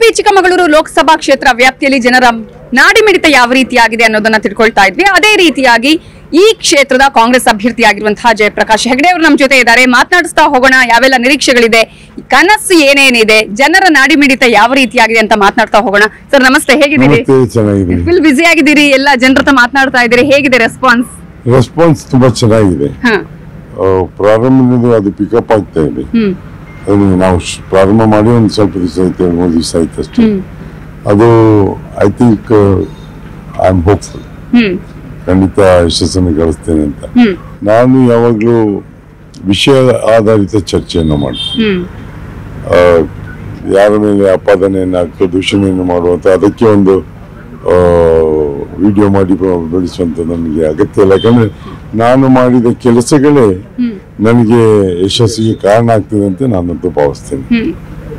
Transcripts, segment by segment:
ಉಡುಪಿ ಚಿಕ್ಕಮಗಳೂರು ಲೋಕಸಭಾ ಕ್ಷೇತ್ರ ವ್ಯಾಪ್ತಿಯಲ್ಲಿ ಜನರ ನಾಡಿಮಿಡಿತ ಯಾವ ರೀತಿಯಾಗಿದೆ ಅನ್ನೋದನ್ನ ತಿಳ್ಕೊಳ್ತಾ ಇದ್ವಿ ಅದೇ ರೀತಿಯಾಗಿ ಈ ಕ್ಷೇತ್ರದ ಕಾಂಗ್ರೆಸ್ ಅಭ್ಯರ್ಥಿಯಾಗಿರುವಂತಹ ಜಯಪ್ರಕಾಶ್ ಹೆಗಡೆ ಅವರು ನಮ್ಮ ಜೊತೆ ಇದ್ದಾರೆ ಮಾತನಾಡಿಸ್ತಾ ಹೋಗೋಣ ಯಾವೆಲ್ಲ ನಿರೀಕ್ಷೆಗಳಿದೆ ಕನಸು ಏನೇನಿದೆ ಜನರ ನಾಡಿಮಿಡಿತ ಯಾವ ರೀತಿಯಾಗಿದೆ ಅಂತ ಮಾತನಾಡ್ತಾ ಹೋಗೋಣ ಸರ್ ನಮಸ್ತೆ ಹೇಗಿದ್ದೀರಿ ನಮಸ್ತೆ ಚೆನ್ನಾಗಿದೆ ಫುಲ್ ಬ್ಯುಸಿ ಆಗಿದ್ದೀರಿ ಎಲ್ಲ ಜನರ ಹತ್ರ ಮಾತನಾಡ್ತಾ ಇದ್ದೀರಿ ಹೇಗಿದೆ ರೆಸ್ಪಾನ್ಸ್ ರೆಸ್ಪಾನ್ಸ್ ತುಂಬಾ ಚೆನ್ನಾಗಿದೆ ಹಾ ಆ, ಪ್ರಾರಂಭದಿಂದ ಅದು ಪಿಕಪ್ ಆಗ್ತಾ ಇದೆ ಹ್ಮ್ ಅದು ನಾವು ಶ್- ಪ್ರಾರಂಭ ಮಾಡಿ ಒಂದು ಸ್ವಲ್ಪ ದಿವಸ ಆಯ್ತು ಎರಡು ಮೂರು ದಿವಸ ಆಯ್ತು ಅಷ್ಟೇ ಹ್ಮ್ ಅದು I think I am hopeful hmm ಖಂಡಿತ ಯಶಸ್ಸನ್ನು ಗಳಿಸ್ತೇನೆ ಅಂತ ಹ್ಮ್ ನಾನು ಯಾವಾಗಲೂ ವಿಷಯ ಆಧಾರಿತ ಚರ್ಚೆಯನ್ನು ಮಾಡ್ತೀನಿ ಹ್ಮ್ ಆ, ಯಾರ ಮೇಲೆ ಅಪಾದನೆಯನ್ನು ಅಥವಾ ದೂಷಣೆಯನ್ನು ಮಾಡುವಂತ ಅದಕ್ಕೆ ಒಂದು ವಿಡಿಯೋ ಮಾಡಿ ಬ- ಬೆಳೆಸುವಂತ ನಮಗೆ ಅಗತ್ಯ ಇಲ್ಲ ಯಾಕಂದ್ರೆ ನಾನು ಮಾಡಿದ ಕೆಲಸಗಳೇ ಹ್ಮ್ ನನಗೆ ಯಶಸ್ಸಿಗೆ ಕಾರಣ ಆಗ್ತದೆ ಅಂತ ನಾನಂತೂ ಭಾವಿಸ್ತೇನೆ ಹ್ಮ್.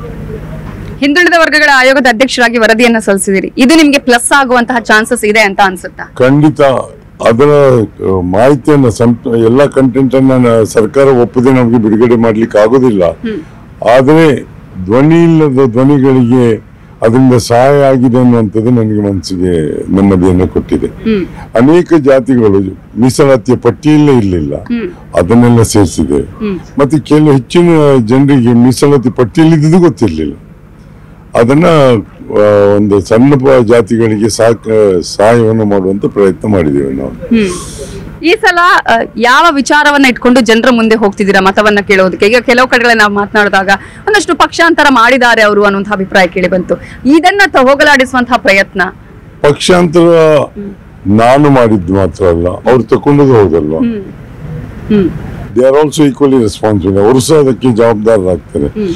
ಹಿಂದುಳಿದ ವರ್ಗಗಳ ಆಯೋಗದ ಅಧ್ಯಕ್ಷರಾಗಿ ವರದಿಯನ್ನ ಸಲ್ಲಿಸಿದಿರಿ ಇದು ನಿಮ್ಗೆ ಪ್ಲಸ್ ಆಗುವಂತಹ ಚಾನ್ಸಸ್ ಇದೆ ಅಂತ ಅನ್ಸುತ್ತಾ ಖಂಡಿತ ಅದರ ಆ, ಮಾಹಿತಿಯನ್ನ ಸಂಪ ಎಲ್ಲ ಕಂಟೆಂಟ್ ಅನ್ನ ನ- ಸರ್ಕಾರ ಒಪ್ಪದೆ ನಮಗೆ ಬಿಡುಗಡೆ ಮಾಡ್ಲಿಕ್ಕೆ ಆಗೋದಿಲ್ಲ ಆದರೆ ಧ್ವನಿ ಇಲ್ಲದ ಧ್ವನಿಗಳಿಗೆ ಅದರಿಂದ ಸಹಾಯ ಆಗಿದೆ ಅನ್ನುವಂಥದ್ದು ನನಗೆ ಮನಸ್ಸಿಗೆ ನೆಮ್ಮದಿಯನ್ನು ಕೊಟ್ಟಿದೆ ಹ್ಮ್ ಅನೇಕ ಜಾತಿಗಳು ಮೀಸಲಾತಿಯ ಪಟ್ಟಿಯಲ್ಲೇ ಇರಲಿಲ್ಲ ಹ್ಮ್ ಅದನ್ನೆಲ್ಲ ಸೇರಿಸಿದೆ ಹ್ಮ್ ಮತ್ತೆ ಕೆಲವು ಹೆಚ್ಚಿನ ಜನರಿಗೆ ಮೀಸಲಾತಿ ಪಟ್ಟಿಯಲ್ಲಿದ್ದು ಗೊತ್ತಿರಲಿಲ್ಲ ಅದನ್ನ ಆ, ಒಂದು ಸಣ್ಣ ಪ- ಜಾತಿಗಳಿಗೆ ಸಾಕ ಸಹಾಯವನ್ನು ಮಾಡುವಂತ ಪ್ರಯತ್ನ ಮಾಡಿದ್ದೇವೆ ನಾವು ಹ್ಮ್ ಈ ಸಲ ಆ, ಯಾವ ವಿಚಾರವನ್ನ ಇಟ್ಕೊಂಡು ಜನರ ಮುಂದೆ ಹೋಗ್ತಿದ್ದೀರಾ ಮತವನ್ನ ಕೇಳೋದಕ್ಕೆ ಈಗ ಕೆಲವು ಕಡೆಗಳ ನಾವು ಮಾತನಾಡಿದಾಗ ಒಂದಷ್ಟು ಪಕ್ಷಾಂತರ ಮಾಡಿದ್ದಾರೆ ಅವರು ಅನ್ನುವಂತಹ ಅಭಿಪ್ರಾಯ ಕೇಳಿ ಬಂತು ಇದನ್ನ ತ- ಹೋಗಲಾಡಿಸುವಂತಹ ಪ್ರಯತ್ನ ಪಕ್ಷಾಂತರ ನಾನು ಮಾಡಿದ್ದು ಮಾತ್ರ ಅಲ್ಲ ಅವ್ರು ತಕೊಂಡದ್ದು ಹೌದಲ್ವಾ hmm hmm they are also equally responsible ಅವರು ಸಹ ಅದಕ್ಕೆ ಜವಾಬ್ದಾರರಾಗ್ತಾರೆ ಹ್ಮ್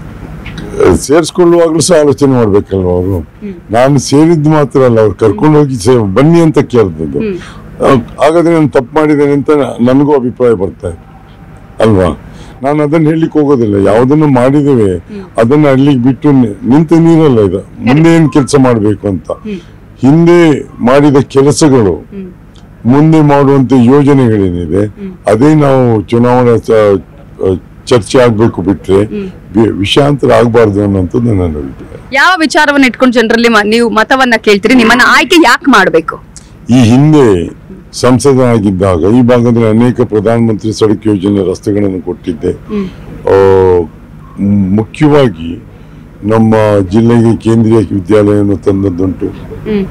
ಸೇರಿಸ್ಕೊಳ್ಳುವಾಗಲೂ ಸಹ ಆಲೋಚನೆ ಮಾಡ್ಬೇಕಲ್ವ ಅವರು ನಾನು ಸೇರಿದ್ದು ಮಾತ್ರ ಅಲ್ಲ ಅವ್ರು ಕರ್ಕೊಂಡು ಹೋಗಿ ಸೇ ಬನ್ನಿ ಅಂತ ಕೇಳಿದ್ದು ಹ್ಮ್. ಹಾಗಾದ್ರೆ ನಾನು ತಪ್ಪು ಮಾಡಿದ್ದೇನೆ ಅಂತ ನನಗೂ ಅಭಿಪ್ರಾಯ ಬರ್ತಾ ಇದೆ ಅಲ್ವಾ ನಾನು ಅದನ್ನ ಹೇಳಲಿಕ್ಕೆ ಹೋಗೋದಿಲ್ಲ ಯಾವುದನ್ನು ಮಾಡಿದ್ದೇವೆ ಅದನ್ನ ಅಲ್ಲಿಗೆ ಬಿಟ್ಟು ನಿ- ನಿಂತ ನೀರಲ್ಲ ಇದು ಮುಂದೆ ಏನ್ ಕೆಲಸ ಮಾಡಬೇಕು ಅಂತ ಹಿಂದೆ ಮಾಡಿದ ಕೆಲಸಗಳು ಹ್ಮ್ ಮುಂದೆ ಮಾಡುವಂತ ಯೋಜನೆಗಳೇನಿದೆ ಅದೇ ನಾವು ಚುನಾವಣಾ ಚ- ಚರ್ಚೆ ಆಗ್ಬೇಕು ಬಿಟ್ರೆ ವಿ- ವಿಷಯಾಂತರ ಆಗ್ಬಾರ್ದು ಅನ್ನೋಂಥದ್ದು ನನ್ನ ಅಭಿಪ್ರಾಯ ಯಾವ ವಿಚಾರವನ್ನ ಇಟ್ಕೊಂಡು ಜನರಲ್ಲಿ ಮ- ನೀವು ಮತವನ್ನ ಕೇಳ್ತೀರಿ ನಿಮ್ಮನ್ನ ಆಯ್ಕೆ ಯಾಕೆ ಮಾಡ್ಬೇಕು ಈ ಹಿಂದೆ ಸಂಸದನಾಗಿದ್ದಾಗ ಈ ಭಾಗದಲ್ಲಿ ಅನೇಕ ಪ್ರಧಾನಮಂತ್ರಿ ಸಡಕ್ ಯೋಜನೆ ರಸ್ತೆಗಳನ್ನು ಕೊಟ್ಟಿದ್ದೆ ಹ್ಮ್ ಆ, ಮ್- ಮುಖ್ಯವಾಗಿ ನಮ್ಮ ಜಿಲ್ಲೆಗೆ ಕೇಂದ್ರೀಯ ವಿದ್ಯಾಲಯವನ್ನು ತಂದದ್ದುಂಟು ಹ್ಮ್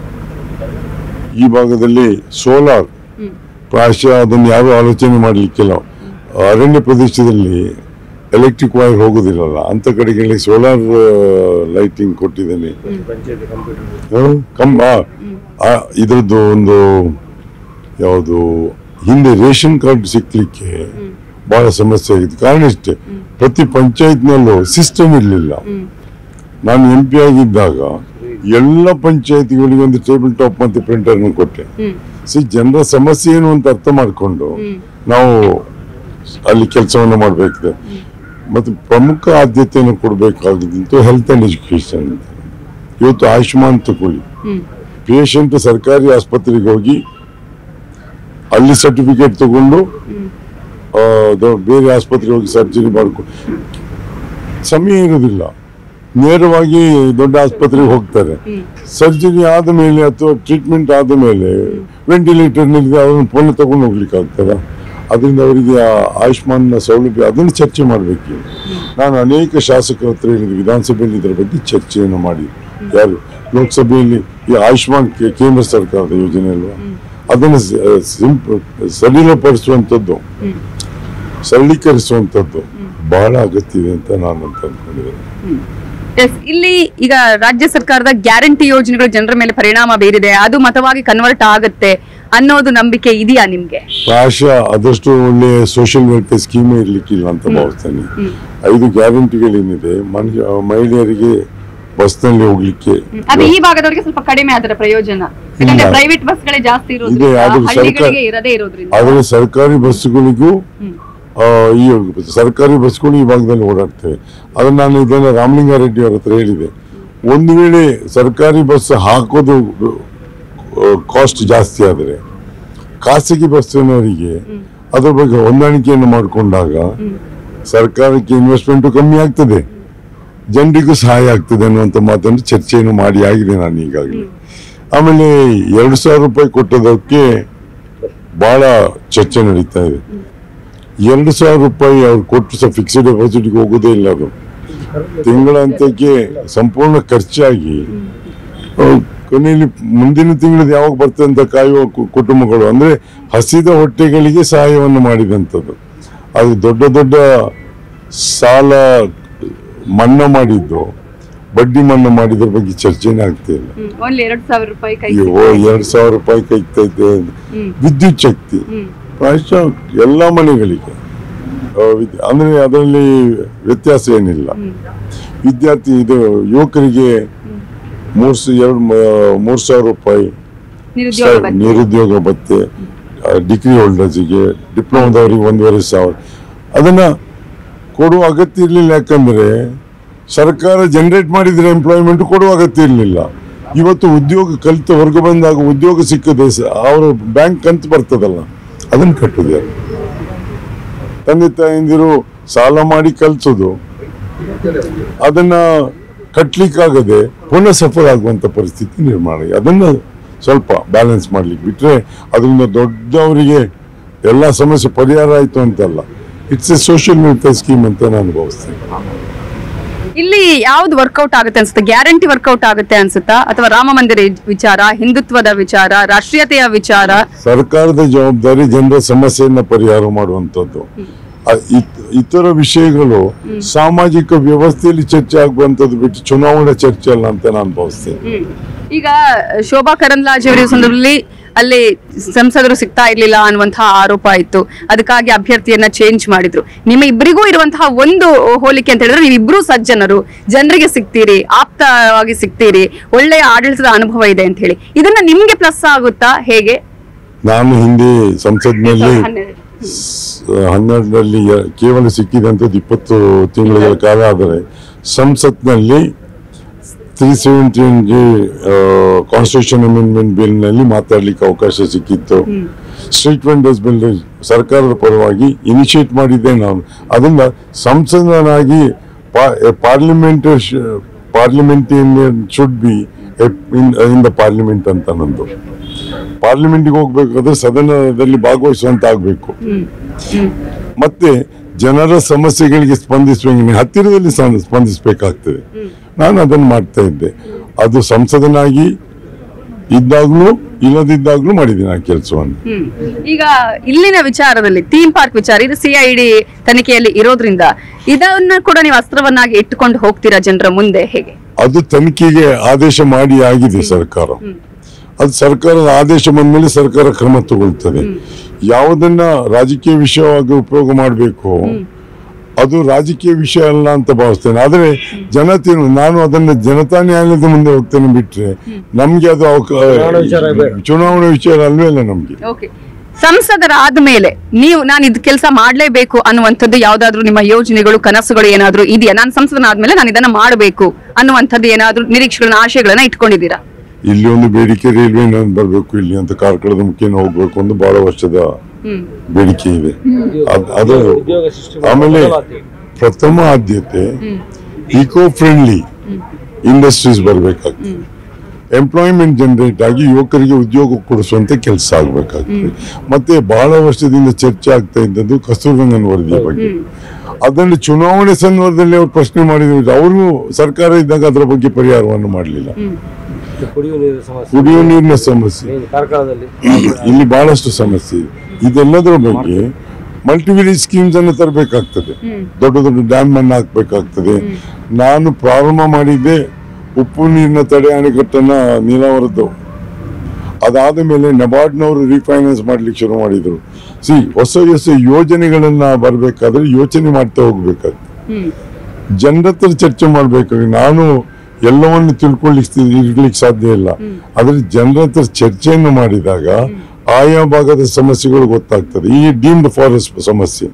ಈ ಭಾಗದಲ್ಲಿ ಸೋಲಾರ್ ಹ್ಮ್ ಪ್ರಾಯಶಃ ಅದನ್ನು ಯಾರು ಆಲೋಚನೆ ಮಾಡಲಿಕ್ಕಿಲ್ಲ ಅರಣ್ಯ ಪ್ರದೇಶದಲ್ಲಿ ಎಲೆಕ್ಟ್ರಿಕ್ ವೈರ್ ಹೋಗುದಿಲ್ಲಲ್ಲ ಅಂತ ಕಡೆಗಳಿಗೆ ಸೋಲಾರ್ ಲೈಟಿಂಗ್ ಕೊಟ್ಟಿದ್ದೇನೆ ಹ್ಮ್? ಕಮ್ ಆ, ಆ, ಇದ್ರದ್ದು ಒಂದು ಯಾವುದು ಹಿಂದೆ ರೇಷನ್ ಕಾರ್ಡ್ ಸಿಕ್ಲಿಕ್ಕೆ ಬಹಳ ಸಮಸ್ಯೆ ಆಗಿತ್ತು ಕಾರಣ ಇಷ್ಟೇ ಪ್ರತಿ ಪಂಚಾಯತ್ನಲ್ಲೂ ಸಿಸ್ಟಮ್ ಇರಲಿಲ್ಲ ಹ್ಮ್ ನಾನು ಎಂ ಪಿ ಆಗಿದ್ದಾಗ ಎಲ್ಲ ಪಂಚಾಯತಿಗಳಿಗೆ ಒಂದು ಟೇಬಲ್ ಟಾಪ್ ಮತ್ತೆ ಪ್ರಿಂಟರ್ ಕೊಟ್ಟೆ ಹ್ಮ್ ಸಿ ಜನರ ಸಮಸ್ಯೆ ಏನು ಅಂತ ಅರ್ಥ ಮಾಡಿಕೊಂಡು ಹ್ಮ್ ನಾವು ಅಲ್ಲಿ ಕೆಲಸವನ್ನು ಮಾಡಬೇಕಿದೆ ಮತ್ತು ಪ್ರಮುಖ ಆದ್ಯತೆಯನ್ನು ಕೊಡಬೇಕಾಗಿದ್ದು ಹೆಲ್ತ್ ಅಂಡ್ ಎಜುಕೇಶನ್ ಅಂತ ಇವತ್ತು ಆಯುಷ್ಮಾನ್ ತಗೊಳ್ಳಿ ಹ್ಮ್ ಪೇಷಂಟ್ ಸರ್ಕಾರಿ ಆಸ್ಪತ್ರೆಗೆ ಹೋಗಿ ಅಲ್ಲಿ ಸರ್ಟಿಫಿಕೇಟ್ ತಗೊಂಡು ಆ, ದೊ- ಬೇರೆ ಆಸ್ಪತ್ರೆಗೆ ಹೋಗಿ ಸರ್ಜರಿ ಮಾಡ್ಕೊಂಡು ಸಮಯ ಇರುವುದಿಲ್ಲ ನೇರವಾಗಿ ದೊಡ್ಡ ಆಸ್ಪತ್ರೆಗೆ ಹೋಗ್ತಾರೆ ಸರ್ಜರಿ ಆದ ಮೇಲೆ ಅಥವಾ ಟ್ರೀಟ್ಮೆಂಟ್ ಆದ ಮೇಲೆ ವೆಂಟಿಲೇಟರ್ ನಿಲ್ಲಿದೆ ಅದನ್ನು ಪುನಃ ತಗೊಂಡು ಹೋಗ್ಲಿಕ್ಕೆ ಆಗ್ತದ ಅದರಿಂದ ಅವರಿಗೆ ಆ ಆಯುಷ್ಮಾನ್ ಸೌಲಭ್ಯ ಅದನ್ನು ಚರ್ಚೆ ಮಾಡಬೇಕು ನಾನು ಅನೇಕ ಶಾಸಕರ ಹತ್ರ ಹೇಳಿದೆ ವಿಧಾನಸಭೆಯಲ್ಲಿ ಇದರ ಬಗ್ಗೆ ಚರ್ಚೆಯನ್ನು ಮಾಡಿ ಯಾರು ಲೋಕಸಭೆಯಲ್ಲಿ ಈ ಆಯುಷ್ಮಾನ್ ಕೇ- ಕೇಂದ್ರ ಸರ್ಕಾರದ ಯೋಜನೆ ಅಲ್ವಾ ಅದನ್ನು ಸ- ಸಿಂಪ್ ಸಡಿಲಪಡಿಸುವಂಥದ್ದು ಸರಳೀಕರಿಸುವಂಥದ್ದು ಬಹಳ ಅಗತ್ಯ ಇದೆ ಅಂತ ನಾನು ಅಂತ ಅನ್ಕೊಂಡಿದ್ದೇನೆ ಎಸ್ ಇಲ್ಲಿ ಈಗ ರಾಜ್ಯ ಸರ್ಕಾರದ ಗ್ಯಾರಂಟಿ ಯೋಜನೆಗಳು ಜನರ ಮೇಲೆ ಪರಿಣಾಮ ಬೀರಿದೆ ಅದು ಮತವಾಗಿ ಕನ್ವರ್ಟ್ ಆಗುತ್ತೆ ಅನ್ನೋದು ನಂಬಿಕೆ ಇದೆಯಾ ನಿಮ್ಗೆ ಪ್ರಾಯಶಃ ಅದಷ್ಟು ಒಳ್ಳೆಯ ಸೋಷಿಯಲ್ ವೆಲ್ಫೇರ್ ಸ್ಕೀಮೇ ಇರ್ಲಿಕ್ಕಿಲ್ಲ ಅಂತ ಭಾವಿಸ್ತೇನೆ ಐದು ಗ್ಯಾರಂಟಿಗಳೇನಿದೆ ಮನುಷ್ಯ ಮಹಿಳೆಯರಿಗೆ ಬಸ್ನಲ್ಲಿ ಹೋಗ್ಲಿಕ್ಕೆ ಅದು ಈ ಭಾಗದವರಿಗೆ ಸ್ವಲ್ಪ ಕಡಿಮೆ ಅದರ ಪ್ರಯೋಜನ ಯಾಕಂದ್ರೆ ಇಲ್ಲ. ಪ್ರೈವೇಟ್ ಬಸ್ಗಳೇ ಜಾಸ್ತಿ ಇದೆ, ಇರೋದ್ರಿಂದ ಆದ್ರೂ ಹಳ್ಳಿಗಳಿಗೆ ಸರ್ಕಾರ- ಇರದೇ ಇರೋದ್ರಿಂದ ಆದರೆ ಸರ್ಕಾರಿ ಬಸ್ಸುಗಳಿಗೂ ಹ್ಮ್. ಆ, ಈ ಸರ್ಕಾರಿ ಬಸ್ಗಳು ಈ ಭಾಗದಲ್ಲಿ ಓಡಾಡ್ತವೆ ಅದನ್ನ ನಾನು ಇದನ್ನ ರಾಮಲಿಂಗಾರೆಡ್ಡಿ ಅವರ ಹತ್ರ ಹೇಳಿದೆ ಒಂದು ವೇಳೆ ಸರ್ಕಾರಿ ಬಸ್ ಹಾಕೋದು ಕಾಸ್ಟ್ ಜಾಸ್ತಿ ಆದರೆ ಖಾಸಗಿ ಬಸ್ಸಿನವರಿಗೆ ಅದ್ರ ಬಗ್ಗೆ ಹೊಂದಾಣಿಕೆಯನ್ನು ಮಾಡಿಕೊಂಡಾಗ ಸರ್ಕಾರಕ್ಕೆ ಇನ್ವೆಸ್ಟ್ಮೆಂಟ್ ಕಮ್ಮಿ ಆಗ್ತದೆ ಜನರಿಗೂ ಸಹಾಯ ಆಗ್ತದೆ ಅನ್ನುವಂಥ ಮಾತನ್ನು ಚರ್ಚೆಯನ್ನು ಮಾಡಿ ಆಗಿದೆ ನಾನು ಈಗಾಗಲೇ ಆಮೇಲೆ ಎರಡು ಸಾವಿರ ರೂಪಾಯಿ ಕೊಟ್ಟದಕ್ಕೆ ಬಹಳ ಚರ್ಚೆ ನಡೀತಾ ಇದೆ ಎರಡು ಸಾವಿರ ರೂಪಾಯಿ ಅವ್ರು ಕೊಟ್ಟು ಸಹ ಫಿಕ್ಸ್ಡ್ ಡೆಪಾಸಿಟ್ಗೆ ಹೋಗೋದೇ ಇಲ್ಲ ಅದು ತಿಂಗಳ ಅಂತಕ್ಕೆ ಸಂಪೂರ್ಣ ಖರ್ಚಾಗಿ ಅಹ್, ಕೊನೆಯಲ್ಲಿ ಮುಂದಿನ ತಿಂಗಳದ ಯಾವಾಗ ಬರ್ತದೆ ಅಂತ ಕಾಯುವ ಕು- ಕುಟುಂಬಗಳು ಅಂದ್ರೆ ಹಸಿದ ಹೊಟ್ಟೆಗಳಿಗೆ ಸಹಾಯವನ್ನು ಮಾಡಿದಂಥದ್ದು ಅದು ದೊಡ್ಡ ದೊಡ್ಡ ಸಾಲ ಮನ್ನಾ ಮಾಡಿದ್ದು ಬಡ್ಡಿ ಮನ್ನಾ ಮಾಡಿದ್ರ ಬಗ್ಗೆ ಚರ್ಚೆನೇ ಆಗ್ತಿಲ್ಲ ಓನ್ಲಿ ಎರಡ್ ಸಾವಿರ ರೂಪಾಯಿ ಕೈ ಅಯ್ಯೋ ಎರಡ್ ಸಾವಿರ ರೂಪಾಯಿ ಕೈತೈತೆ ಹ್ಮ್. ವಿದ್ಯುತ್ ಶಕ್ತಿ ಹ್ಮ್. ಪ್ರಾಯಶಃ ಎಲ್ಲ ಮನೆಗಳಿಗೆ ಆ, ವಿದ್- ಅಂದ್ರೆ ಅದರಲ್ಲಿ ವ್ಯತ್ಯಾಸ ಏನಿಲ್ಲ ವಿದ್ಯಾರ್ಥಿ ಇದು ಯುವಕರಿಗೆ ಮೂರ್ ಸ- ಎರಡು ಮ- ಮೂರ್ ಸಾವಿರ ರೂಪಾಯಿ ನಿರುದ್ಯೋಗ ಸ- ಭತ್ಯೆ. ನಿರುದ್ಯೋಗ ಭತ್ಯೆ ಡಿಗ್ರಿ ಹೋಲ್ಡರ್ಸ್ಗೆ ಡಿಪ್ಲೊಮಾದವರಿಗೆ ಒಂದೂವರೆ ಸಾವಿರ ಅದನ್ನ ಕೊಡುವ ಅಗತ್ಯ ಇರಲಿಲ್ಲ ಯಾಕಂದ್ರೆ ಸರ್ಕಾರ ಜನರೇಟ್ ಮಾಡಿದ್ರೆ ಎಂಪ್ಲಾಯ್ಮೆಂಟ್ ಕೊಡುವ ಅಗತ್ಯ ಇರಲಿಲ್ಲ ಇವತ್ತು ಉದ್ಯೋಗ ಕಲಿತು ಹೊರಗೆ ಬಂದಾಗ ಉದ್ಯೋಗ ಸಿಕ್ಕದೆ ಸ- ಅವರ ಬ್ಯಾಂಕ್ ಕಂತು ಬರ್ತದಲ್ಲ ಅದನ್ನ ಕಟ್ಟಿದ್ದಾರೆ ತಂದೆ ತಾಯಂದಿರು ಸಾಲ ಮಾಡಿ ಕಲಿಸೋದು ಅದನ್ನ ಕಟ್ಲಿಕ್ಕಾಗದೆ ಪುನಃ ಸಫರ್ ಆಗುವಂತ ಪರಿಸ್ಥಿತಿ ನಿರ್ಮಾಣ ಆಗಿದೆ. ಅದನ್ನ ಸ್ವಲ್ಪ ಬ್ಯಾಲೆನ್ಸ್ ಮಾಡ್ಲಿಕ್ಕೆ ಬಿಟ್ರೆ ಅದರಿಂದ ದೊಡ್ಡವರಿಗೆ ಎಲ್ಲ ಸಮಸ್ಯೆ ಪರಿಹಾರ ಆಯ್ತು ಅಂತಲ್ಲ it's a social welfare scheme ಅಂತ ನಾನು ಭಾವಿಸ್ತೇನೆ ಇಲ್ಲಿ ಯಾವ್ದು ವರ್ಕೌಟ್ ಆಗುತ್ತೆ ಅನ್ಸುತ್ತೆ ಗ್ಯಾರಂಟಿ ವರ್ಕೌಟ್ ಆಗುತ್ತೆ ಅನ್ಸುತ್ತಾ ಅಥವಾ ರಾಮ ಮಂದಿರ ವಿಚಾರ ಹಿಂದುತ್ವದ ವಿಚಾರ ರಾಷ್ಟ್ರೀಯತೆಯ ವಿಚಾರ ಸರ್ಕಾರದ ಜವಾಬ್ದಾರಿ ಜನರ ಸಮಸ್ಯೆಯನ್ನ ಪರಿಹಾರ ಮಾಡುವಂತದ್ದು ಅ- ಇತ್- ಇತರ ವಿಷಯಗಳು ಸಾಮಾಜಿಕ ವ್ಯವಸ್ಥೆಯಲ್ಲಿ ಚರ್ಚೆ ಆಗುವಂತದ್ದು ಬಿಟ್ಟು ಚುನಾವಣಾ ಚರ್ಚೆ ಅಲ್ಲ ಅಂತ ನಾನು ಭಾವಿಸ್ತೇನೆ ಈಗ ಶೋಭಾ ಕರಂದ್ಲಾಜೆ ಅವರ ಸಂದರ್ಭದಲ್ಲಿ ಅಲ್ಲಿ ಸಂಸದರು ಸಿಗ್ತಾ ಇರ್ಲಿಲ್ಲ ಅನ್ನುವಂತಹ ಆರೋಪ ಇತ್ತು ಅದಕ್ಕಾಗಿ ಅಭ್ಯರ್ಥಿಯನ್ನ ಚೇಂಜ್ ಮಾಡಿದ್ರು ನಿಮ್ಮ ಇಬ್ಬರಿಗೂ ಇರುವಂತಹ ಒಂದು ಹೋಲಿಕೆ ಅಂತ ಹೇಳಿದ್ರೆ ನೀವಿಬ್ರು ಸಜ್ಜನರು ಜನರಿಗೆ ಸಿಗ್ತೀರಿ ಆಪ್ತವಾಗಿ ಸಿಗ್ತೀರಿ ಒಳ್ಳೆಯ ಆಡಳಿತದ ಅನುಭವ ಇದೆ ಅಂತ ಹೇಳಿ ಇದನ್ನ ನಿಮ್ಗೆ ಪ್ಲಸ್ ಆಗುತ್ತಾ ಹೇಗೆ ನಾನು ಹಿಂದೆ ಸಂಸತ್ನಲ್ಲಿ ಹನ್ನೆರಡು. ಸ- ಹನ್ನೆರಡರಲ್ಲಿ ಯ- ಕೇವಲ ಸಿಕ್ಕಿದಂಥದ್ದು ಇಪ್ಪತ್ತು ತಿಂಗಳ ಕಾಲ ಆದರೆ ಸಂಸತ್ನಲ್ಲಿ three seventeen G constitution amendment bill ನಲ್ಲಿ ಮಾತಾಡ್ಲಿಕ್ಕೆ ಅವಕಾಶ ಸಿಕ್ಕಿತ್ತು ಸ್ಟ್ರೀಟ್ ವೆಂಡರ್ಸ್ ಬಿಲ್ ಸರ್ಕಾರದ ಪರವಾಗಿ ಇನಿಷಿಯೇಟ್ ಮಾಡಿದ್ದೆ ನಾನು ಅದನ್ನ ಸಂಸದನಾಗಿ parliament parliamentarian should be in the parliament ಅಂತ ನಂದು ಪಾರ್ಲಿಮೆಂಟ್ಗೆ ಹೋಗ್ಬೇಕಾದ್ರೆ ಸದನದಲ್ಲಿ ಭಾಗವಹಿಸುವಂತ ಆಗ್ಬೇಕು ಮತ್ತೆ ಜನರ ಸಮಸ್ಯೆಗಳಿಗೆ ಸ್ಪಂದಿಸುವಂಗೆ ಹತ್ತಿರದಲ್ಲಿ ಸ- ಸ್ಪಂದಿಸಬೇಕಾಗ್ತದೆ ನಾನು ಅದನ್ನು ಮಾಡ್ತಾ ಇದ್ದೆ ಅದು ಸಂಸದನಾಗಿ ಇದ್ದಾಗ್ಲೂ ಇಲ್ಲದಿದ್ದಾಗ್ಲೂ ಮಾಡಿದ್ದೀನಿ ಆ ಕೆಲಸವನ್ನು ಹ್ಮ್. ಈಗ ಇಲ್ಲಿನ ವಿಚಾರದಲ್ಲಿ ಥೀಮ್ ಪಾರ್ಕ್ ವಿಚಾರ ಇದು ಸಿಐಡಿ ತನಿಖೆಯಲ್ಲಿ ಇರೋದ್ರಿಂದ ಇದನ್ನ ಕೂಡ ನೀವು ಅಸ್ತ್ರವನ್ನಾಗಿ ಇಟ್ಟುಕೊಂಡು ಹೋಗ್ತೀರಾ ಜನರ ಮುಂದೆ ಹೇಗೆ ಅದು ತನಿಖೆಗೆ ಆದೇಶ ಮಾಡಿ ಆಗಿದೆ ಸರ್ಕಾರ ಅದು ಸರ್ಕಾರದ ಆದೇಶ ಬಂದ್ಮೇಲೆ ಸರ್ಕಾರ ಕ್ರಮ ತಗೊಳ್ತದೆ ಯಾವುದನ್ನ ರಾಜಕೀಯ ವಿಷಯವಾಗಿ ಉಪಯೋಗ ಮಾಡಬೇಕು ಅದು ರಾಜಕೀಯ ವಿಷಯ ಅಲ್ಲ ಅಂತ ಭಾವಿಸ್ತೇನೆ ಆದ್ರೆ ಜನ ತೀರ್ಮಾನ ನಾನು ಅದನ್ನ ಜನತಾ ನ್ಯಾಯಾಲಯದ ಮುಂದೆ ಹೋಗ್ತೇನೆ ಬಿಟ್ರೆ ನಮ್ಗೆ ಅದು ಅವಕ- ಚುನಾವಣೆ ವಿಚಾರ ಅಲ್ವೇ ಅಲ್ಲ ನಮ್ಗೆ ಓಕೆ ಸಂಸದರಾದ ಮೇಲೆ ನೀವು ನಾನು ಇದು ಕೆಲಸ ಮಾಡ್ಲೇಬೇಕು ಅನ್ನುವಂಥದ್ದು ಯಾವ್ದಾದ್ರು ನಿಮ್ಮ ಯೋಜನೆಗಳು ಕನಸುಗಳು ಏನಾದ್ರು ಇದೆಯಾ ನಾನು ಸಂಸದನಾದ್ಮೇಲೆ ನಾನು ಇದನ್ನ ಮಾಡಬೇಕು ಅನ್ನುವಂಥದ್ದು ಏನಾದ್ರು ನಿರೀಕ್ಷೆಗಳನ್ನ ಆಶಯಗಳನ್ನ ಇಟ್ಕೊಂಡಿದ್ದೀರಾ ಇಲ್ಲಿ ಒಂದು ಬೇಡಿಕೆ ರೈಲ್ವೆ ಬರಬೇಕು ಇಲ್ಲಿ ಅಂತ ಕಾರ್ಕಳದ ಮುಖೇನ ಹೋಗ್ಬೇಕು ಅಂತ ಬಹಳ ವರ್ಷದ ಬೇಡಿಕೆ ಇದೆ ಅದ್- ಅದು ಉದ್ಯೋಗ ಸೃಷ್ಟಿ ಆಮೇಲೆ ಮೊದಲ ಆದ್ಯತೆ. ಪ್ರಥಮ ಆದ್ಯತೆ ಇಕೋ ಫ್ರೆಂಡ್ಲಿ ಇಂಡಸ್ಟ್ರೀಸ್ ಬರಬೇಕಾಗ್ತದೆ ಎಂಪ್ಲಾಯ್ಮೆಂಟ್ ಜನರೇಟ್ ಆಗಿ ಯುವಕರಿಗೆ ಉದ್ಯೋಗ ಕೊಡಿಸುವಂತ ಕೆಲಸ ಆಗ್ಬೇಕಾಗ್ತದೆ ಮತ್ತೆ ಬಹಳ ವರ್ಷದಿಂದ ಚರ್ಚೆ ಆಗ್ತಾ ಇದ್ದದ್ದು ಕಸ್ತೂರ್ರಂಗನ್ ವರದಿಯ ಬಗ್ಗೆ ಅದನ್ನು ಚುನಾವಣೆ ಸಂದರ್ಭದಲ್ಲಿ ಅವ್ರು ಪ್ರಶ್ನೆ ಮಾಡಿದ್ರು ಅವರು ಸರ್ಕಾರ ಇದ್ದಾಗ ಅದರ ಬಗ್ಗೆ ಪರಿಹಾರವನ್ನು ಮಾಡಲಿಲ್ಲ ಇದು ಕುಡಿಯುವ ನೀರಿನ ಸಮಸ್ಯೆ ಕುಡಿಯುವ ನೀರಿನ ಸಮಸ್ಯೆ ಮೇನ್ ಕಾರ್ಕಳದಲ್ಲಿ ಇಲ್ಲಿ ಬಹಳಷ್ಟು ಸಮಸ್ಯೆ ಇದೆ ಇದೆಲ್ಲದರ ಬಗ್ಗೆ ಮಲ್ಟಿ ವಿಲೇಜ್ ಸ್ಕೀಮ್ಸ್ ಅನ್ನು ತರಬೇಕಾಗ್ತದೆ ದೊಡ್ಡ ದೊಡ್ಡ ಡ್ಯಾಮ್ ಅನ್ನು ಹಾಕ್ಬೇಕಾಗ್ತದೆ ನಾನು ಪ್ರಾರಂಭ ಮಾಡಿದ್ದೆ ಉಪ್ಪು ನೀರಿನ ತಡೆ ಅಣೆಕಟ್ಟನ್ನ ನೀರಾವರದ್ದು ಅದಾದ ಮೇಲೆ ನಬಾರ್ಡ್ನವರು ರೀಫೈನಾನ್ಸ್ ಮಾಡ್ಲಿಕ್ಕೆ ಶುರು ಮಾಡಿದ್ರು ಸಿ ಹೊಸ ಹೊಸ ಯೋಜನೆಗಳನ್ನ ಬರಬೇಕಾದ್ರೆ ಯೋಚನೆ ಮಾಡ್ತಾ ಹೋಗ್ಬೇಕಾಗ್ತದೆ ಜನರ ಹತ್ರ ಚರ್ಚೆ ಮಾಡ್ಬೇಕಾಗಿ ನಾನು ಎಲ್ಲವನ್ನು ತಿಳ್ಕೊಳ್ಳಿಕ್ಕೆ ಇರ್ಲಿಕ್ಕೆ ಸಾಧ್ಯ ಇಲ್ಲ ಆದ್ರೆ ಜನರ ಹತ್ರ ಚರ್ಚೆಯನ್ನು ಮಾಡಿದಾಗ ಆಯಾ ಭಾಗದ ಸಮಸ್ಯೆಗಳು ಗೊತ್ತಾಗ್ತದೆ ಈ ಡೀಮ್ಡ್ ಫಾರೆಸ್ಟ್ ಸಮಸ್ಯೆ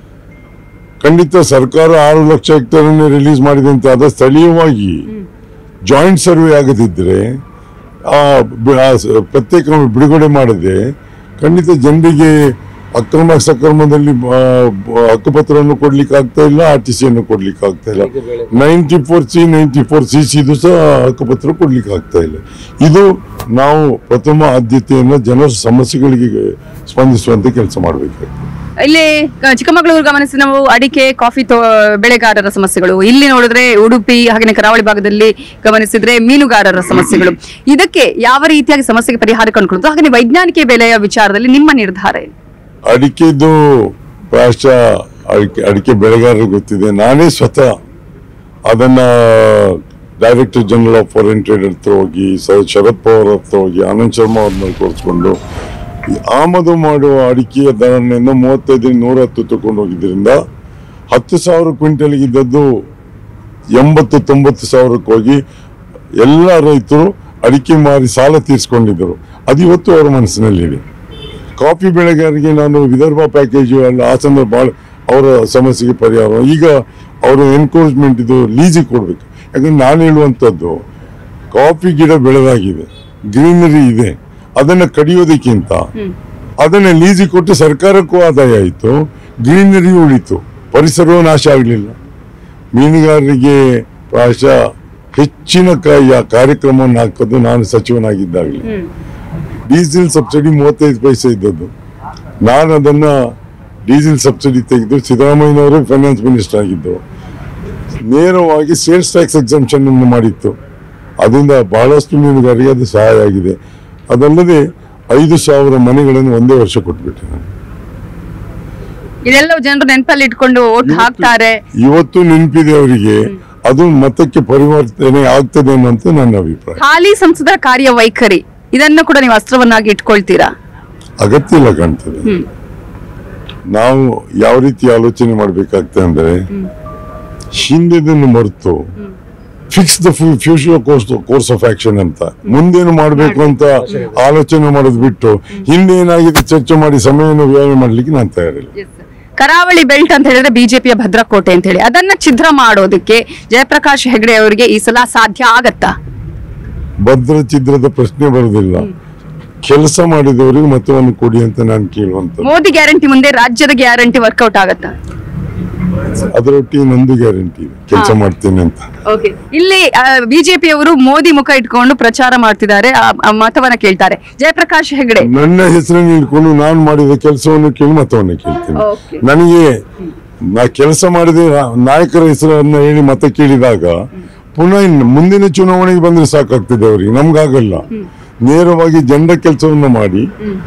ಖಂಡಿತ ಸರ್ಕಾರ ಆರು ಲಕ್ಷ ಹೆಕ್ಟೇರ್ ಅನ್ನು ರಿಲೀಸ್ ಮಾಡಿದೆ ಅಂತ ಅದ ಸ್ಥಳೀಯವಾಗಿ ಜಾಯಿಂಟ್ ಸರ್ವೆ ಆಗದಿದ್ರೆ ಆ ಬಿ- ಆ ಸ- ಪ್ರತ್ಯೇಕ ಬಿಡುಗಡೆ ಮಾಡದೆ ಖಂಡಿತ ಜನರಿಗೆ ಅಕ್ರಮ ಸಕ್ರಮದಲ್ಲಿ ಆ, ಬ- ಹಕ್ಕುಪತ್ರವನ್ನು ಕೊಡ್ಲಿಕ್ಕೆ ಆಗ್ತಾ ಇಲ್ಲ ಆರ್ ಟಿ ಸಿಯನ್ನು ಕೊಡ್ಲಿಕ್ಕೆ ಆಗ್ತಾ ಇಲ್ಲ ಅಡಿಕೆ ಬೆಳೆ ninety four C ninety four C ಸಿದು ಸಹ ಹಕ್ಕುಪತ್ರ ಕೊಡ್ಲಿಕ್ಕೆ ಆಗ್ತಾ ಇಲ್ಲ ಇದು ನಾವು ಪ್ರಥಮ ಆದ್ಯತೆಯನ್ನು ಜನರ ಸಮಸ್ಯೆಗಳಿಗೆ ಸ್ಪಂದಿಸುವಂತೆ ಕೆಲಸ ಮಾಡಬೇಕಾಗ್ತದೆ ಇಲ್ಲಿ ಕ- ಚಿಕ್ಕಮಗಳೂರು ಗಮನಿಸಿ ನಾವು ಅಡಿಕೆ ಕಾಫಿ ತೋ- ಬೆಳೆಗಾರರ ಸಮಸ್ಯೆಗಳು ಇಲ್ಲಿ ನೋಡಿದ್ರೆ ಉಡುಪಿ ಹಾಗೆ ಕರಾವಳಿ ಭಾಗದಲ್ಲಿ ಗಮನಿಸಿದ್ರೆ ಮೀನುಗಾರರ ಸಮಸ್ಯೆಗಳು ಇದಕ್ಕೆ ಯಾವ ರೀತಿಯಾಗಿ ಸಮಸ್ಯೆಗೆ ಪರಿಹಾರ ಕಂಡುಕೊಳ್ಳುವುದು ಹಾಗೆ ವೈಜ್ಞಾನಿಕ ಬೆಲೆಯ ವಿಚಾರದಲ್ಲಿ ನಿಮ್ಮ ನಿರ್ಧಾರ ಏನು ಅಡಿಕೆದು ಪ್ರಾಯಶಃ ಅಡಿಕೆ ಅಡಿಕೆ ಬೆಳೆಗಾರರಿಗೆ ಗೊತ್ತಿದೆ ನಾನೇ ಸ್ವತಃ ಅದನ್ನ director general of foreign trade ಹತ್ರ ಹೋಗಿ ಸ- ಶರದ್ ಪವಾರ್ ಹತ್ರ ಹೋಗಿ ಆನಂದ್ ಶರ್ಮಾ ಅವ್ರನ್ನ ತೋರಿಸ್ಕೊಂಡು ಈ ಆಮದು ಮಾಡುವ ಅಡಿಕೆಯ ದರವನ್ನು ಮೂವತ್ತೈದು ನೂರ ಹತ್ತು ತಗೊಂಡು ಹೋಗಿದ್ರಿಂದ ಹತ್ತು ಸಾವಿರ ಕ್ವಿಂಟಲ್ಗೆ ಇದ್ದದ್ದು ಎಂಬತ್ತು ತೊಂಬತ್ತು ಸಾವಿರಕ್ಕೆ ಹೋಗಿ ಎಲ್ಲ ರೈತರು ಅಡಿಕೆ ಮಾರಿ ಸಾಲ ತೀರಿಸ್ಕೊಂಡಿದ್ದರು ಅದು ಇವತ್ತು ಅವರ ಮನಸ್ಸಿನಲ್ಲಿದೆ ಕಾಫಿ ಬೆಳೆಗಾರರಿಗೆ ನಾನು ವಿದರ್ಭ ಪ್ಯಾಕೇಜು ಅಲ್ಲ ಆ ಸಂದರ್ಭ ಭಾಳ ಅವರ ಸಮಸ್ಯೆಗೆ ಪರಿಹಾರ ಈಗ ಅವರು ಎನ್ಕರೇಜ್ಮೆಂಟ್ ಇದು ಲೀಸಿಗೆ ಕೊಡಬೇಕು ಯಾಕಂದ್ರೆ ನಾನು ಹೇಳುವಂಥದ್ದು ಕಾಫಿ ಗಿಡ ಬೆಳೆದಾಗಿದೆ ಗ್ರೀನರಿ ಇದೆ ಅದನ್ನು ಕಡಿಯೋದಕ್ಕಿಂತ ಅದನ್ನು ಲೀಸಿಗೆ ಕೊಟ್ಟು ಸರ್ಕಾರಕ್ಕೂ ಆದಾಯ ಆಯಿತು ಗ್ರೀನರಿ ಉಳಿತು ಪರಿಸರವೂ ನಾಶ ಆಗಲಿಲ್ಲ ಮೀನುಗಾರರಿಗೆ ಪ್ರಾಯಶಃ ಹೆಚ್ಚಿನ ಕ- ಯಾ- ಕಾರ್ಯಕ್ರಮವನ್ನು ಹಾಕೋದು ನಾನು ಸಚಿವನಾಗಿದ್ದಾಗಲೇ ಡೀಸೆಲ್ ಸಬ್ಸಿಡಿ ಮೂವತ್ತೈದು ಪೈಸೆ ಇದ್ದದ್ದು ನಾನು ಅದನ್ನ ಡೀಸೆಲ್ ಸಬ್ಸಿಡಿ ತೆಗೆದು ಸಿದ್ದರಾಮಯ್ಯನವರು ಫೈನಾನ್ಸ್ ಮಿನಿಸ್ಟರ್ ಆಗಿದ್ದು ನೇರವಾಗಿ ಸೇಲ್ಸ್ ಟ್ಯಾಕ್ಸ್ ಎಕ್ಸಂಪ್ಷನ್ ಅನ್ನು ಮಾಡಿತ್ತು ಅದರಿಂದ ಬಹಳಷ್ಟು ಮೀನುಗಾರರಿಗೆ ಅದು ಸಹಾಯ ಆಗಿದೆ ಅದಲ್ಲದೆ ಐದು ಸಾವಿರ ಮನೆಗಳನ್ನು ಒಂದೇ ವರ್ಷ ಕೊಟ್ಬಿಟ್ಟೆ ನಾನು ಇದೆಲ್ಲ ಜನರು ನೆನಪಲ್ಲಿ ಇಟ್ಕೊಂಡು ಓಟ್ ಹಾಕ್ತಾರೆ ಇವತ್ತು ನೆನಪಿದೆ ಅವರಿಗೆ ಅದು ಮತಕ್ಕೆ ಪರಿವರ್ತನೆ ಆಗ್ತದೆ ಅನ್ನೋಂಥ ನನ್ನ ಅಭಿಪ್ರಾಯ ಹಾಲಿ ಸಂಸದರ ಕಾರ್ಯವೈಖರಿ ಇದನ್ನು ಕೂಡ ನೀವು ಅಸ್ತ್ರವನ್ನಾಗಿ ಇಟ್ಕೊಳ್ತೀರಾ ಅಗತ್ಯ ಇಲ್ಲ ಕಾಣ್ತದೆ ನಾವು ಯಾವ ರೀತಿ ಆಲೋಚನೆ ಮಾಡ್ಬೇಕಾಗ್ತದೆ ಅಂದ್ರೆ ಹಿಂದೆದನ್ನು ಮರೆತು fix the future course course of action ಅಂತ ಮುಂದೇನು ಮಾಡಬೇಕು ಅಂತ ಆಲೋಚನೆ ಮಾಡೋದು ಬಿಟ್ಟು ಹಿಂದೆ ಏನಾಗಿದೆ ಚರ್ಚೆ ಮಾಡಿ ಸಮಯವನ್ನು ವ್ಯಯ ಮಾಡ್ಲಿಕ್ಕೆ ನಾನು ತಯಾರಿಲ್ಲ ಕರಾವಳಿ ಬೆಲ್ಟ್ ಅಂತ ಹೇಳಿದ್ರೆ ಬಿಜೆಪಿಯ ಭದ್ರಕೋಟೆ ಅಂತ ಹೇಳಿ ಅದನ್ನ ಛಿದ್ರ ಮಾಡೋದಕ್ಕೆ ಜಯಪ್ರಕಾಶ್ ಹೆಗಡೆ ಅವರಿಗೆ ಈ ಸಲ ಸಾಧ್ಯ ಆಗತ್ತಾ ಭದ್ರ ಛಿದ್ರದ ಪ್ರಶ್ನೆ ಬರೋದಿಲ್ಲ ಕೆಲಸ ಮಾಡಿದವರಿಗೆ ಮತವನ್ನು ಕೊಡಿ ಅಂತ ನಾನು ಕೇಳುವಂತ ಮೋದಿ ಗ್ಯಾರಂಟಿ ಮುಂದೆ ರಾಜ್ಯದ ಗ್ಯಾರಂಟಿ ವರ್ಕೌಟ್ ಆಗತ್ತಾ ಅದರೊಟ್ಟಿಗೆ ನಂದು ಗ್ಯಾರಂಟಿ ಇದೆ ಕೆಲಸ ಮಾಡ್ತೇನೆ ಅಂತ ಇಲ್ಲಿ ಬಿಜೆಪಿ ಅವರು ಮೋದಿ ಮುಖ ಇಟ್ಕೊಂಡು ಪ್ರಚಾರ ಮಾಡ್ತಿದ್ದಾರೆ ಆ- ಆ ಮತವನ್ನ ಕೇಳ್ತಾರೆ ಜಯಪ್ರಕಾಶ್ ಹೆಗಡೆ ನನ್ನ ಹೆಸರನ್ನು ಇಟ್ಕೊಂಡು ನಾನು ಮಾಡಿದ ಕೆಲಸವನ್ನು ಕೇಳಿ ಮತವನ್ನು ಕೇಳ್ತೇನೆ Okay. ನನಗೆ ನಾ ಕೆಲಸ ಮಾಡಿದ ರಾ- ನಾಯಕರ ಹೆಸರನ್ನ ಹೇಳಿ ಮತ ಕೇಳಿದಾಗ ಪುನಃ ಇನ್ನು ಮುಂದಿನ ಚುನಾವಣೆಗೆ ಬಂದ್ರೆ ಸಾಕಾಗ್ತದೆ ಅವರಿಗೆ ನಮ್ಗಾಗಲ್ಲ ನೇರವಾಗಿ ಜನರ ಕೆಲಸವನ್ನು ಮಾಡಿ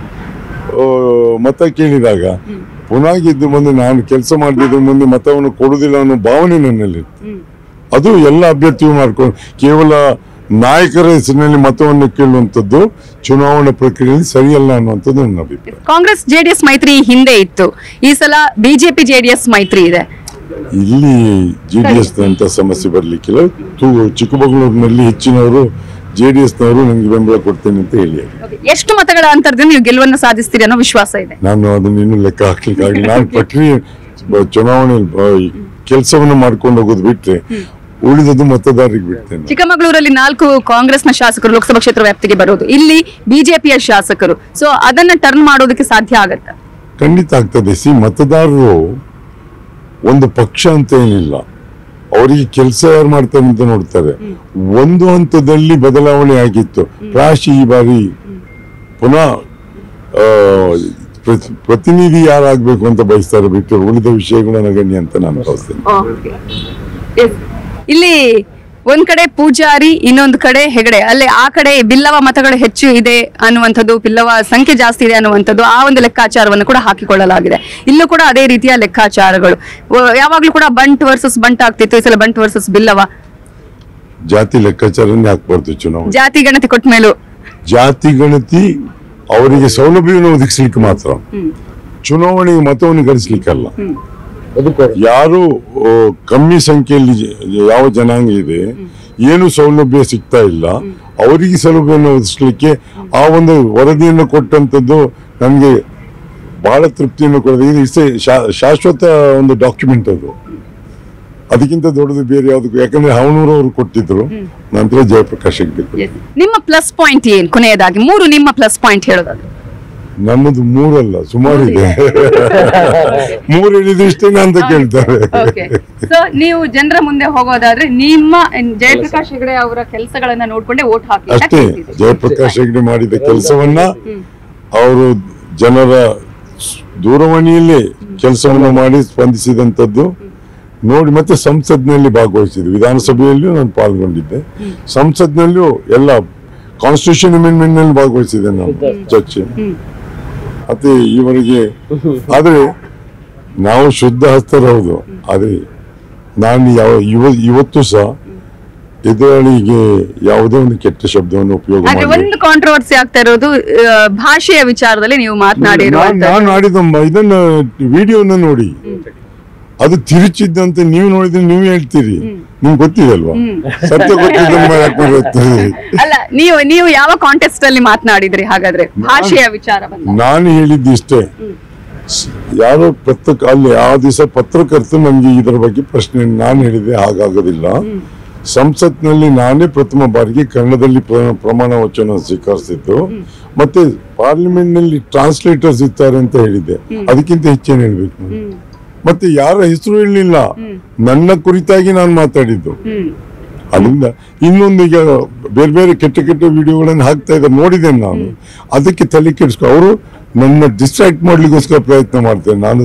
ಆ, ಮತ ಕೇಳಿದಾಗ ಪುನಃ ಗೆದ್ದು ಬಂದು ನಾನು ಕೆಲಸ ಮಾಡಿದ ಮುಂದೆ ಮತವನ್ನು ಕೊಡುವುದಿಲ್ಲ ಅನ್ನೋ ಭಾವನೆ ನನ್ನಲ್ಲಿ ಅದು ಎಲ್ಲ ಅಭ್ಯರ್ಥಿಯು ಮಾಡ್ಕೊಂಡು ಕೇವಲ ನಾಯಕರ ಹೆಸರಿನಲ್ಲಿ ಮತವನ್ನು ಕೇಳುವಂಥದ್ದು ಚುನಾವಣಾ ಪ್ರಕ್ರಿಯೆಯಲ್ಲಿ ಸರಿಯಲ್ಲ ಅನ್ನುವಂಥದ್ದು ನನ್ನ ಅಭಿಪ್ರಾಯ ಕಾಂಗ್ರೆಸ್ ಜೆಡಿಎಸ್ ಮೈತ್ರಿ ಹಿಂದೆ ಇತ್ತು ಈ ಸಲ ಬಿಜೆಪಿ ಜೆಡಿಎಸ್ ಮೈತ್ರಿ ಇದೆ ಇಲ್ಲಿ ಜೆ ಡಿ ಎಸ್ ಅಂತ ಸಮಸ್ಯೆ ಬರಲಿಕ್ಕಿಲ್ಲ ತು- ಚಿಕ್ಕಮಗಳೂರಿನಲ್ಲಿ ಹೆಚ್ಚಿನವರು ಜೆ ಡಿ ಎಸ್ನವರು ನನಗೆ ಬೆಂಬಲ ಕೊಡ್ತೇನೆ ಅಂತ ಹೇಳಿ ಎಷ್ಟು ಮತಗಳ ಅಂತರದಿಂದ ನೀವು ಗೆಲುವನ್ನು ಸಾಧಿಸ್ತೀರಿ ಅನ್ನೋ ವಿಶ್ವಾಸ ಇದೆ ನಾನು ಅದನ್ನ ಇನ್ನೂ ಲೆಕ್ಕ ಹಾಕ್ಲಿಕ್ಕೆ ಆಗಲಿ ನಾನು ಪ್ರಕ್ರಿಯೆ ಬ- ಚುನಾವಣೆ ಕೆಲಸವನ್ನು ಮಾಡ್ಕೊಂಡು ಹೋಗೋದು ಬಿಟ್ರೆ ಉಳಿದದ್ದು ಮತದಾರರಿಗೆ ಬಿಡ್ತೇನೆ ಚಿಕ್ಕಮಗಳೂರಲ್ಲಿ ನಾಲ್ಕು ಕಾಂಗ್ರೆಸ್ನ ಶಾಸಕರು ಲೋಕಸಭಾ ಕ್ಷೇತ್ರ ವ್ಯಾಪ್ತಿಗೆ ಬರೋದು ಇಲ್ಲಿ ಬಿಜೆಪಿಯ ಶಾಸಕರು ಸೊ ಅದನ್ನ ಟರ್ನ್ ಮಾಡೋದಕ್ಕೆ ಸಾಧ್ಯ ಆಗತ್ತಾ ಖಂಡಿತ ಆಗ್ತದೆ ಸಿ ಮತದಾರರು ಒಂದು ಪಕ್ಷ ಅಂತ ಏನಿಲ್ಲ ಅವರಿಗೆ ಕೆಲಸ ಯಾರು ಮಾಡ್ತಾರೆ ಅಂತ ನೋಡ್ತಾರೆ ಒಂದು ಹಂತದಲ್ಲಿ ಬದಲಾವಣೆ ಆಗಿತ್ತು ಪ್ರಾಯಶಃ ಈ ಬಾರಿ ಪುನಃ ಆ, ಪ್ರತಿ- ಪ್ರತಿನಿಧಿ ಯಾರಾಗಬೇಕು ಅಂತ ಬಯಸ್ತಾರೆ ಬಿಟ್ಟು ಉಳಿದ ವಿಷಯಗಳು ನಗಣ್ಯ ಅಂತ ನಾನು ಭಾವಿಸ್ತೇನೆ ಇಲ್ಲಿ ಒಂದ್ ಕಡೆ ಪೂಜಾರಿ ಇನ್ನೊಂದು ಕಡೆ ಹೆಗಡೆ ಅಲ್ಲಿ ಆ ಕಡೆ ಬಿಲ್ಲವ ಮತಗಳು ಹೆಚ್ಚು ಇದೆ ಅನ್ನುವಂಥದ್ದು ಬಿಲ್ಲವ ಸಂಖ್ಯೆ ಜಾಸ್ತಿ ಇದೆ ಅನ್ನುವಂಥದ್ದು ಆ ಒಂದು ಲೆಕ್ಕಾಚಾರವನ್ನು ಕೂಡ ಹಾಕಿಕೊಳ್ಳಲಾಗಿದೆ ಇಲ್ಲೂ ಕೂಡ ಅದೇ ರೀತಿಯ ಲೆಕ್ಕಾಚಾರಗಳು ವ- ಯಾವಾಗ್ಲೂ ಕೂಡ ಬಂಟ್ ವರ್ಸಸ್ ಬಂಟ್ ಆಗ್ತಿತ್ತು ಈ ಸಲ ಬಂಟ್ ವರ್ಸಸ್ ಬಿಲ್ಲವ ಜಾತಿ ಲೆಕ್ಕಾಚಾರನೇ ಹಾಕ್ಬಾರ್ದು ಚುನಾವಣೆ ಜಾತಿ ಗಣತಿ ಕೊಟ್ಟ ಮೇಲೂ ಜಾತಿ ಗಣತಿ ಅವರಿಗೆ ಸೌಲಭ್ಯವನ್ನು ಒದಗಿಸ್ಲಿಕ್ಕೆ ಮಾತ್ರ ಚುನಾವಣೆಗೆ ಮತವನ್ನು ಗಳಿಸ್ಲಿಕ್ಕಲ್ಲ ಬದುಕೋರು ಯಾರು ಆ, ಕಮ್ಮಿ ಸಂಖ್ಯೆಯಲ್ಲಿ ಜ- ಯಾವ ಜನಾಂಗ ಇದೆ ಏನು ಸೌಲಭ್ಯ ಸಿಗ್ತಾ ಇಲ್ಲ ಅವರಿಗೆ ಸೌಲಭ್ಯವನ್ನು ಒದಗಿಸ್ಲಿಕ್ಕೆ ಆ ಒಂದು ವರದಿಯನ್ನು ಕೊಟ್ಟಂತದ್ದು ನನಗೆ ಬಹಳ ತೃಪ್ತಿಯನ್ನು ಕೊಡೋದು ಇದು ಇಷ್ಟೇ ಶಾ- ಶಾಶ್ವತ ಒಂದು ಡಾಕ್ಯುಮೆಂಟ್ ಅದು ಅದಕ್ಕಿಂತ ದೊಡ್ಡದು ಬೇರೆ ಯಾವ್ದಕ್ಕೂ ಯಾಕಂದ್ರೆ ಹಾವನೂರು ಅವರು ಕೊಟ್ಟಿದ್ರು ನಂತರ ಜಯಪ್ರಕಾಶ್ ಹೆಗ್ಡೆ ಕೊಟ್ಟಿದ್ರು. ನಿಮ್ಮ ಪ್ಲಸ್ ಪಾಯಿಂಟ್ ಏನ್ ಕೊನೆಯದಾಗಿ ಮೂರು ನಿಮ್ಮ ಪ್ಲಸ್ ಪಾಯಿಂಟ್ ಹೇಳೋದಾದ್ರೆ ನನ್ನದು ಮೂರಲ್ಲ ಸುಮಾರು ಇದೆ ಮೂರು ಹೇಳಿದ್ರೆ ಇಷ್ಟೇನಾ ಅಂತ ಕೇಳ್ತಾರೆ ಓಕೆ ಸೊ ನೀವು ಜನರ ಮುಂದೆ ಹೋಗೋದಾದ್ರೆ ನಿಮ್ಮ ಜಯಪ್ರಕಾಶ್ ಹೆಗಡೆ ಅವರ ಕೆಲಸಗಳನ್ನ ನೋಡ್ಕೊಂಡೆ ಓಟ್ ಹಾಕಿ ಅಂತ ಅಷ್ಟೇ ಕೇಳ್ತಿದ್ದೆ. ಜಯಪ್ರಕಾಶ್ ಹೆಗ್ಡೆ ಮಾಡಿದ ಕೆಲಸವನ್ನ ಅವರು ಜನರ ದೂರವಾಣಿಯಲ್ಲೇ ಕೆಲಸವನ್ನು ಮಾಡಿ ಸ್ಪಂದಿಸಿದಂಥದ್ದು ನೋಡಿ ಮತ್ತೆ ಸಂಸತ್ನಲ್ಲಿ ಭಾಗವಹಿಸಿದ್ದೆ ವಿಧಾನಸಭೆಯಲ್ಲಿಯೂ ನಾನು ಪಾಲ್ಗೊಂಡಿದ್ದೆ ಸಂಸತ್ನಲ್ಲೂ ಎಲ್ಲ ಕಾನ್ಸ್ಟಿಟ್ಯೂಷನ್ ಅಮೆಂಡ್ಮೆಂಟ್ ನಲ್ಲಿ ಭಾಗವಹಿಸಿದ್ದೆ ನಾನು ಚರ್ಚೆ ಮತ್ತೆ ಇವರಿಗೆ ಆದ್ರೆ ನಾವು ಶುದ್ಧ ಹಸ್ತರೌದು ಆದ್ರೆ ನಾನು ಯಾವ ಇವ- ಇವತ್ತು ಸಹ ಎದುರಾಳಿಗೆ ಯಾವುದೇ ಒಂದು ಕೆಟ್ಟ ಶಬ್ದವನ್ನು ಉಪಯೋಗ ಆದ್ರೆ ಮಾಡಿ ಒಂದು ಕಾಂಟ್ರವರ್ಸಿ ಆಗ್ತಾ ಇರೋದು ಆ, ಭಾಷೆಯ ವಿಚಾರದಲ್ಲಿ ನೀವು ಮಾತನಾಡಿರುವಂತ ನಾನು ಆಡಿದ ಇದನ್ನ ವಿಡಿಯೋನ ನೋಡಿ ಅದು ತಿರುಚಿದ್ದಂತ ನೀವು ನೋಡಿದ್ರೆ ನೀವು ಹೇಳ್ತೀರಿ ನಿಮ್ಗೆ ಗೊತ್ತಿದೆ ಅಲ್ವಾ ಸತ್ಯ ಗೊತ್ತಿದ್ದ ಯಾಕೆ ಗೊತ್ತಿದೆ ಅಲ್ಲ ನೀವು ನೀವು ಯಾವ ಕಾಂಟೆಸ್ಟ್ ಅಲ್ಲಿ ಮಾತನಾಡಿದ್ರಿ ಹಾಗಾದ್ರೆ ಭಾಷೆಯ ವಿಚಾರ ಬಂದ ನಾನು ಹೇಳಿದ್ದು ಇಷ್ಟೇ ಸ್- ಯಾರೋ ಪತ್ರಕ ಅಲ್ಲಿ ಆ ದಿವಸ ಪತ್ರಕರ್ತರು ನನಗೆ ಇದರ ಬಗ್ಗೆ ಪ್ರಶ್ನೆ ನಾನು ಹೇಳಿದೆ ಹಾಗಾಗೋದಿಲ್ಲ ಸಂಸತ್ನಲ್ಲಿ ನಾನೇ ಪ್ರಥಮ ಬಾರಿಗೆ ಕನ್ನಡದಲ್ಲಿ ಪ್ರ- ಪ್ರಮಾಣ ವಚನ ಸ್ವೀಕರಿಸಿದ್ದು ಮತ್ತೆ ಪಾರ್ಲಿಮೆಂಟ್ ನಲ್ಲಿ ಟ್ರಾನ್ಸ್ಲೇಟರ್ಸ್ ಇರ್ತಾರೆ ಅಂತ ಹೇಳಿದ್ದೆ ಅದಕ್ಕಿಂತ ಹೆಚ್ಚೇನು ಹೇಳ್ಬೇಕು ನಾನು? ಮತ್ತೆ ಯಾರ ಹೆಸರು ಹೇಳಲಿಲ್ಲ ನನ್ನ ಕುರಿತಾಗಿ ನಾನು ಮಾತಾಡಿದ್ದು ಅದರಿಂದ ಇನ್ನೊಂದು ಈಗ ಬೇರೆ ಬೇರೆ ಕೆಟ್ಟ ಕೆಟ್ಟ ವಿಡಿಯೋಗಳನ್ನು ಹಾಕ್ತಾ ಇದ್ದಾರೆ ನೋಡಿದ್ದೇನೆ ನಾನು ಅದಕ್ಕೆ ತಲೆ ಕೆಡಿಸ್ಕೊ ಅವರು ನನ್ನ ಡಿಸ್ಟ್ರಾಕ್ಟ್ ಮಾಡ್ಲಿಕ್ಕೋಸ್ಕರ ಪ್ರಯತ್ನ ಮಾಡ್ತೇನೆ ನಾನು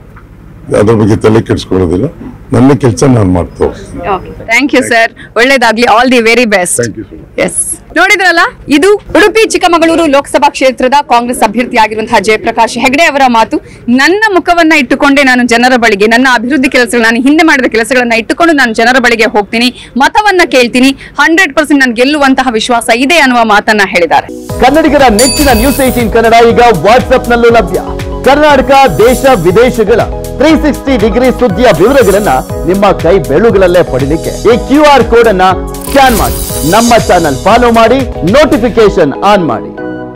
ಅದ್ರ ಬಗ್ಗೆ ತಲೆ ಕೆಡಿಸ್ಕೊಳ್ಳೋದಿಲ್ಲ ನನ್ನ ಕೆಲಸ ನಾನು ಮಾಡ್ತಾ ಹೋಗ್ತೀನಿ ಥ್ಯಾಂಕ್ ಯು ಸರ್ ಒಳ್ಳೇದಾಗ್ಲಿ all the very best Thank you, sir. Yes ನೋಡಿದ್ರಲ್ಲ ಇದು ಉಡುಪಿ ಚಿಕ್ಕಮಗಳೂರು ಲೋಕಸಭಾ ಕ್ಷೇತ್ರದ ಕಾಂಗ್ರೆಸ್ ಅಭ್ಯರ್ಥಿಯಾಗಿರುವಂತಹ ಜಯಪ್ರಕಾಶ್ ಹೆಗಡೆ ಅವರ ಮಾತು ನನ್ನ ಮುಖವನ್ನ ಇಟ್ಟುಕೊಂಡೇ ನಾನು ಜನರ ಬಳಿಗೆ ನನ್ನ ಅಭಿವೃದ್ಧಿ ಕೆಲಸಗಳು ನಾನು ಹಿಂದೆ ಮಾಡಿದ ಕೆಲಸಗಳನ್ನ ಇಟ್ಟುಕೊಂಡು ನಾನು ಜನರ ಬಳಿಗೆ ಹೋಗ್ತೀನಿ ಮತವನ್ನ ಕೇಳ್ತೀನಿ ಹಂಡ್ರೆಡ್ ಪರ್ಸೆಂಟ್ ನಾನು ಗೆಲ್ಲುವಂತಹ ವಿಶ್ವಾಸ ಇದೆ ಅನ್ನುವ ಮಾತನ್ನ ಹೇಳಿದ್ದಾರೆ ಕನ್ನಡಿಗರ ನೆಚ್ಚಿನ ನ್ಯೂಸ್ ಏಟೀನ್ ಕನ್ನಡ ಈಗ ವಾಟ್ಸ್ಆಪ್ ನಲ್ಲೂ ಲಭ್ಯ ಕರ್ನಾಟಕ ದೇಶ ವಿದೇಶಗಳ ತ್ರೀ ಸಿಕ್ಸ್ಟಿ ಡಿಗ್ರಿ ಸುದ್ದಿಯ ವಿವರಗಳನ್ನ ನಿಮ್ಮ ಕೈ ಬೆಳುಗಳಲ್ಲೇ ಪಡಿಲಿಕ್ಕೆ ಈ ಕ್ಯೂ ಆರ್ ಕೋಡ್ ಅನ್ನ ಸ್ಕ್ಯಾನ್ ಮಾಡಿ ನಮ್ಮ ಚಾನಲ್ ಫಾಲೋ ಮಾಡಿ ನೋಟಿಫಿಕೇಶನ್ ಆನ್ ಮಾಡಿ